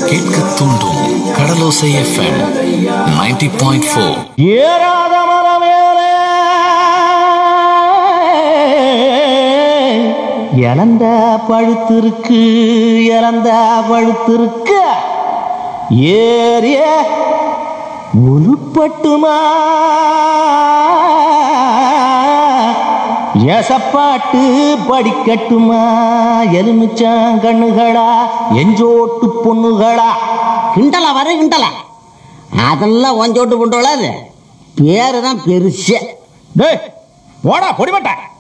கேட்க தூண்டும் கடலோசை FM 90.4 point four ஏறாத மரமேலே இழந்த பழுத்திருக்கு இழந்த பழுத்திருக்கு ஏறிய உருப்பட்டுமா எசப்பாட்டு படிக்கட்டுமா எலுமிச்சான் கண்ணுகளா எஞ்சோட்டு பொண்ணுகளா கிண்டலா வர கிண்டலா அதெல்லாம் ஒஞ்சோட்டு புண்டோளாது பேரு தான் பெருசு டேய் ஓடா பொடிபட்ட